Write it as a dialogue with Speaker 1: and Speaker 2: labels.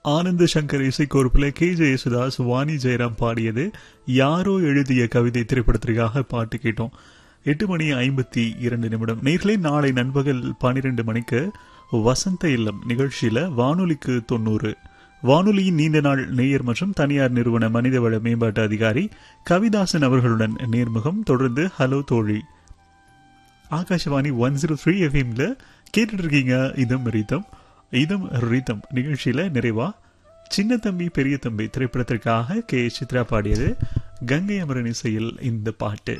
Speaker 1: ஆனந்த சங்கர் இசைக்கோர்ப்பில் K J Yesudas Vani Jairam பாடியது யாரோ எழுதிய கவிதை திரைப்படத்திற்காக பாட்டு கேட்டோம் எட்டு மணி ஐம்பத்தி இரண்டு நிமிடம் நேர்களே நாளை நண்பகல் பன்னிரண்டு மணிக்கு வசந்த இல்லம் நிகழ்ச்சியில வானொலிக்கு தொண்ணூறு வானொலியின் நீண்ட நாள் நேயர் மற்றும் தனியார் நிறுவன மனிதவள மேம்பாட்டு அதிகாரி கவிதாசன் அவர்களுடன் நேர்முகம் தொடர்ந்து ஹலோ தோழி ஆகாஷவாணி ஒன் ஜீரோ த்ரீ எஃப்எம்ல கேட்டுட்டு இருக்கீங்க இதம் ரீதம் இதம் ரீதம் நிகழ்ச்சியில நிறைவா சின்ன தம்பி பெரிய தம்பி திரைப்படத்திற்காக கே சித்ரா பாடியது கங்கை அமரன் இசையில் இந்த பாட்டு